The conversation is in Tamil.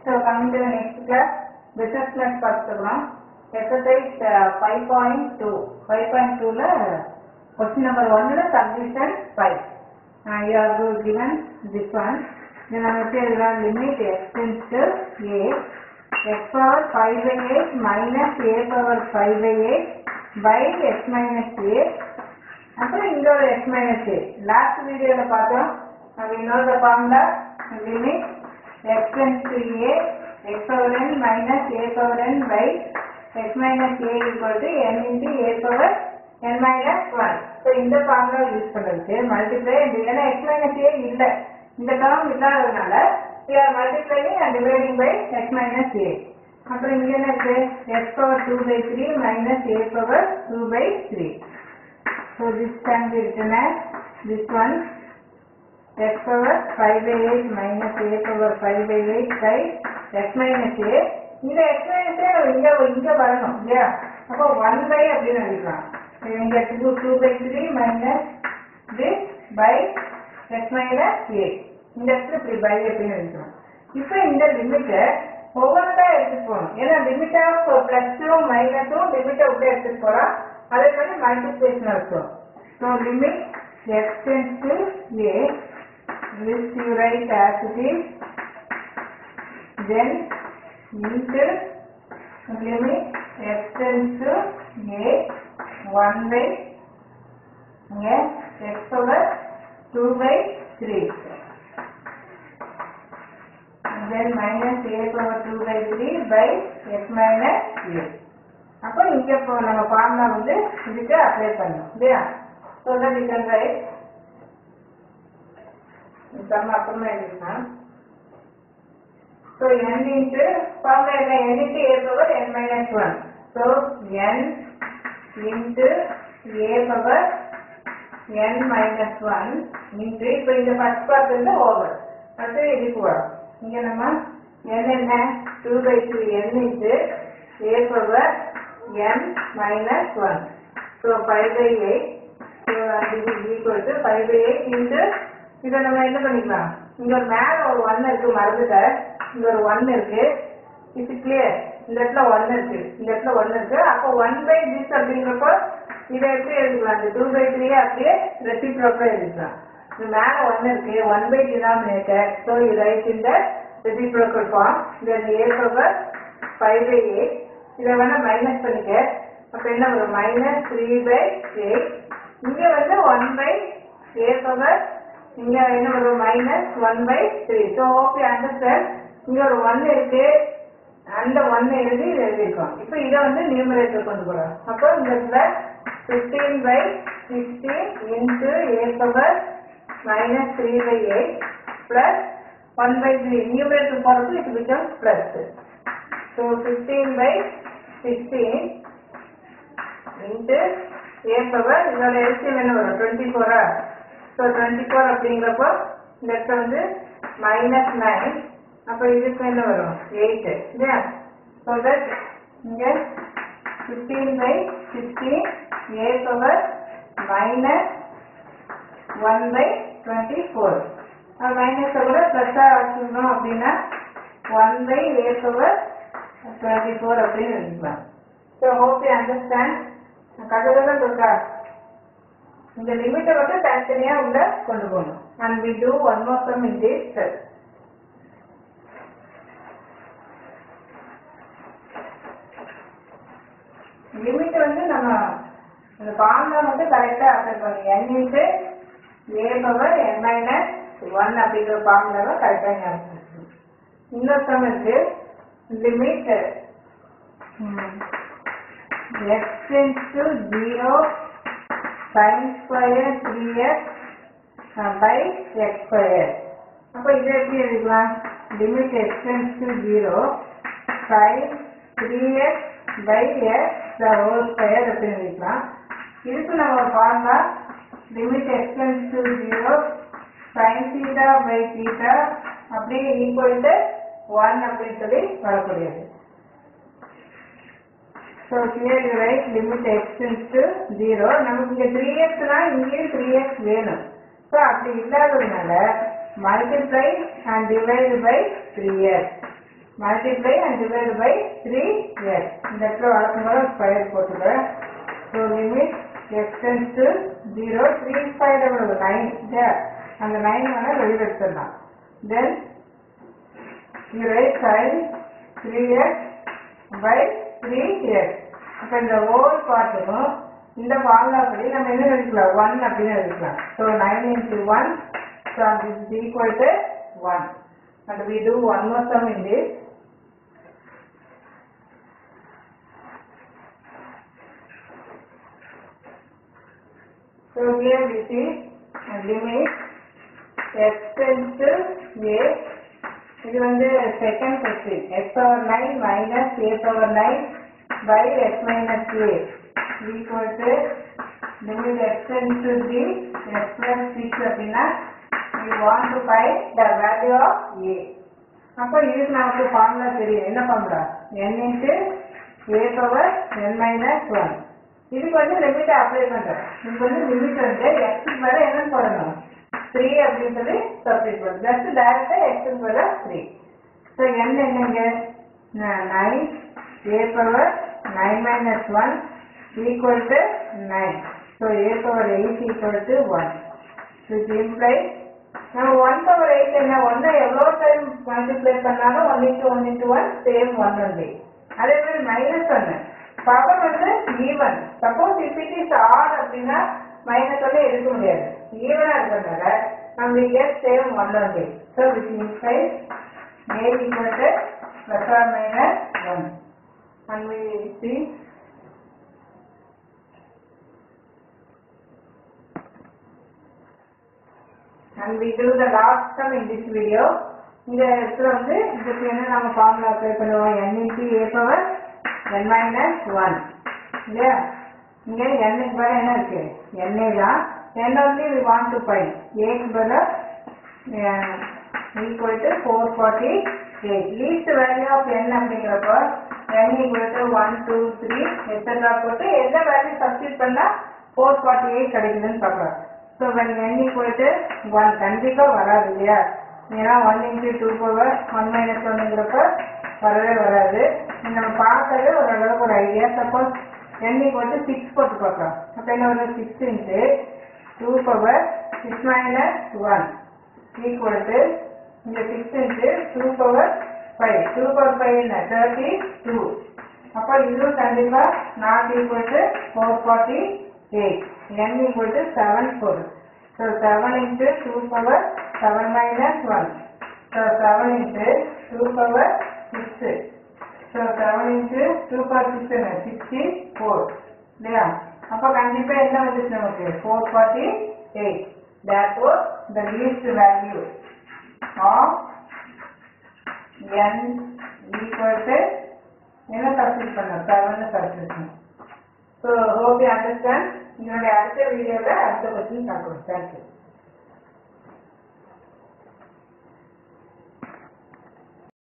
So coming to next class business class பார்த்துக்கலாம் exercise five point two five point டூவில் கொஸ்டின் நம்பர் ஒன்னில் submission five you are to given this one இது நம்ம எப்படி எழுதலாம் limit x tends to a x power five by eight minus a power five by eight by x minus a அப்புறம் இங்க ஒரு எக்ஸ் மைனஸ் ஏ லாஸ்ட் வீடியோல பார்த்தோம் நம்ம இன்னொரு formula limit x tends to a x power n minus a power n by x minus a equal to n into a power n minus one so இந்த ஃபார்முலா யூஸ் பண்ணுறதுக்கு மல்டிப்ளை ஏன்னா எக்ஸ் மைனஸ் ஏ இல்லை இந்த டேர்ம் இல்லாததுனால we are multiplying and dividing by x minus a அப்புறம் இங்க என்ன இருக்கு x power 2 by 3 minus a power 2 by 3 so this can be written as this one x power 5 by 8 minus a power 5 by 8 by x minus a இந்த x minus a இங்க இங்க வரணும் இல்லையா அப்போ 1 by அப்படின்னு எழுதிக்கலாம் இங்க 2 2 by 3 minus this by x minus a இந்த இடத்துல இப்படி பை அப்படின்னு எழுதிக்கணும் இப்போ இந்த லிமிட்டை ஒவ்வொன்றா எடுத்துட்டு போகணும் ஏன்னா லிமிட் ஆஃப் பிளஸும் மைனஸும் லிமிட்டை உள்ள எடுத்துட்டு போகலாம் அதே மாதிரி மல்டிப்ளேஷன் இருக்கும் so limit x tends to a this you write as it is then into limit x tends to a 1 by yes, x power 2 by 3 then minus a power 2 by 3 by x minus a அப்போ இங்க இப்போ நம்ம ஃபார்முலா வந்து இதுக்கு அப்ளை பண்ணணும் இல்லையா so that you can write some அப்புறமா எழுதிக்கலாம் ஸோ n இன்ட்டு ஃபார்முலா என்ன n into a power n minus one so n into a power n minus one into இப்போ இந்த ஃபர்ஸ்ட் பார்ட் வந்து ஓவர் அடுத்து இதுக்கு வரும் இங்க நம்ம n என்ன two by two n into a power n minus one so five by eight so அது equal to five by eight into இதை நம்ம என்ன பண்ணிக்கலாம் இங்க ஒரு மேல ஒரு ஒன் இருக்கு மறந்துட்டேன் இங்க ஒரு ஒன் இருக்கு இது கிளியர் இந்த இடத்துல ஒன் இருக்கு இந்த இடத்துல ஒன் இருக்கு அப்போ ஒன் பை திஸ் அப்படிங்கிறப்போ இதை எப்படி எழுதிக்கலாம் இந்த டூ பை த்ரீ அப்படியே ரெசிப்ரோக்கா எழுதிக்கலாம் இது மேல ஒன் இருக்கு ஒன் பை டினாமினேட்டர் ஸோ இது ரைட் இந்த reciprocal form then a power five by eight இதை வேணா மைனஸ் பண்ணிக்க அப்போ என்ன வரும் மைனஸ் த்ரீ பை எயிட் இங்கே வந்து ஒன் பை ஏ பவர் இங்க என்ன வரும் minus one by three so okay understand இங்க ஒரு ஒன் இருக்கு அந்த ஒன் எழுதி இது எழுதிருக்கோம் இப்போ இதை வந்து நியூமரேட்டர் கொண்டு போறோம் அப்போ இந்த இடத்துல fifteen by sixteen into a power minus three by eight plus one by three numerator போகிறப்போ இது become plus so fifteen by sixteen into a power இதோட எல்சிஎம் என்ன வரும் டுவெண்ட்டி ஃபோரா ஸோ டுவெண்ட்டி ஃபோர் அப்படிங்கிறப்போ இந்த இடத்துல வந்து மைனஸ் நைன் அப்போ இதுக்கு என்ன வரும் எயிட்டு இல்லையா ஸோ தட் இங்கே fifteen by sixteen a power minus one by twenty four மைனஸை கூட ப்ளஸ்ஸாக வச்சுக்கணும் அப்படின்னா one by a power twenty four அப்படின்னு எழுதிக்கலாம் ஸோ ஹோப் யூ அண்டர்ஸ்டாண்ட் கதை இருக்கா இந்த லிமிட்டை வந்து தனித்தனியா உள்ள கொண்டு போகணும் and we do one more sum in this cell limit வந்து நம்ம இந்த ஃபார்முலா வந்து கரெக்டா அப்ளை பண்ணணும் n into a power n minus one அப்படிங்கிற ஃபார்முலாவை கரெக்டா ஞாபகம் வச்சுக்கணும். இன்னொரு சம் இருக்கு limit x tends to 0 sin square 3x uh, by x square அப்போ இதை எப்படி எழுதிக்கலாம் limit x tends to 0 sin 3x by x the whole square அப்படின்னு எழுதிக்கலாம் இதுக்கு நம்ம ஒரு formula limit x tends to 0 sin theta by theta அப்படியே ஈக்குவல் டு 1 அப்படின்னு சொல்லி வரக்கூடியது So here you write limit x tends to 0. நமக்கு இங்க 3x தான் இங்கேயும் 3x வேணும். So அப்படி இல்லாததுனால multiply and divide by 3x. Multiply and divide by three x இந்த இடத்துல வழக்கம் போல ஸ்கொயர் போட்டுக்கிறேன் so limit x tends to zero three square எவ்வளவு நைன் அந்த நைன் வேணால் வெளியில் எடுத்துடலாம் தென் you write sin 3x by 3x அப்போ இந்த ஓல் பார்ட்டுக்கும் இந்த ஃபார்முலா படி நம்ம என்ன எழுதிக்கலாம் ஒன் அப்படின்னு எழுதிக்கலாம் so nine into one so this is equal to one and we do one more sum in this So here we see a limit x tends to a இது வந்து second question x power nine minus a power nine by x minus a equal to limit x into the x plus six அப்படின்னா we want to find the value of a அப்போ இதுக்கு நமக்கு ஃபார்முலா தெரியும் என்ன formula n into a power n minus one இதுக்கு வந்து லிமிட்டை அப்ளை பண்ணுறேன் இதுக்கு வந்து லிமிட் வந்து எக்ஸுக்கு மேலே என்னன்னு போடணும் த்ரீ அப்படின்றது சப்ஸ்டிட் பண்ணும் ஜஸ்ட் டேரக்டாக எக்ஸுக்கு மேலே த்ரீ ஸோ என் என்னங்க nine a power nine minus one equal to nine so a power eight equal to one which imply நம்ம ஒன் பவர் எயிட் என்ன ஒன்னை எவ்வளோ டைம் மல்டிப்ளை பண்ணாலும் one into one into one same one only அதே மாதிரி மைனஸ் ஒன்று பவர் வந்து even suppose if it is odd அப்படின்னா மைனஸ் ஒன்று எடுக்க முடியாது ஈவனாக இருக்கிறதுனால நம்ம get same one only so which imply a equal to plus or minus 1 and we see and we do the last sum in this video இந்த இடத்துல வந்து இதுக்கு என்ன நம்ம ஃபார்முலா அப்ளை பண்ணுவோம் n into a power n minus 1 இல்லையா இங்க n க்கு பதிலா என்ன இருக்கு n தான் n only we want to find a க்கு பதிலா equal to 448 least value of n அப்படிங்கிறப்போ n equal to 1 2 3 etc போட்டு எந்த வேல்யூ சப்ஸ்டிட் பண்ணா 448 கிடைக்குதுன்னு பார்க்கலாம் so when n equal to 1 கண்டிப்பா வராது இல்லையா ஏன்னா 1 into 2 பவர் 1 மைனஸ் ஒன்னுங்கிறப்ப வரவே வராது இது நம்ம பார்க்கறது ஓரளவுக்கு ஒரு idea suppose n equal to 6 போட்டு பார்க்கலாம் அப்போ என்ன வரும் 6 into 2 power 6 minus 1 equal to இந்த 6 into 2 power 5 2 power 5 என்ன 32 அப்போ இதுவும் கண்டிப்பா not equal to 448 n equal to 7 4 so 7 into 2 power 7 minus 1 so 7 into 2 power 6 so 7 into 2 power 6 என்ன 64 இல்லையா அப்போ கண்டிப்பா என்ன வந்துச்சு நமக்கு 448 therefore the least value of n equal to என்ன சப்ஸ்டிட் பண்ண செவன் சப்ஸ்டிட் பண்ண ஸோ ஹோப் யூ அண்டர்ஸ்டாண்ட் என்னுடைய அடுத்த வீடியோவில் அடுத்த கொஸ்டின் பார்க்கலாம் தேங்க்யூ